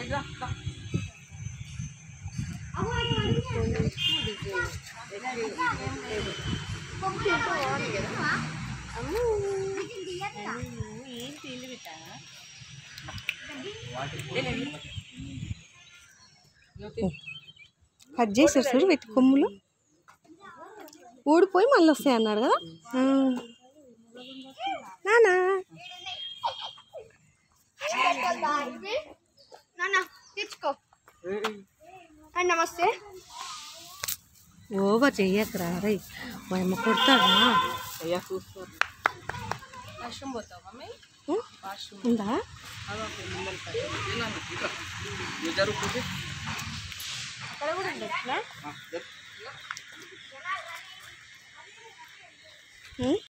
Cut చేసారు చూడు వీటి కొమ్ములు ఊడిపోయి మళ్ళీ వస్తాయి అన్నాడు కదా ఆ. నానా నాన్న తెచ్చుకో అండ్ నమస్తే ఓవర్ చెయ్యకరా రై మా అమ్మ కొడతాడా అయ్యా చూస్తారు ఉం? ఉందా జరుగుతుంది అక్కడ కూడా ఉండొచ్చునా ఉం?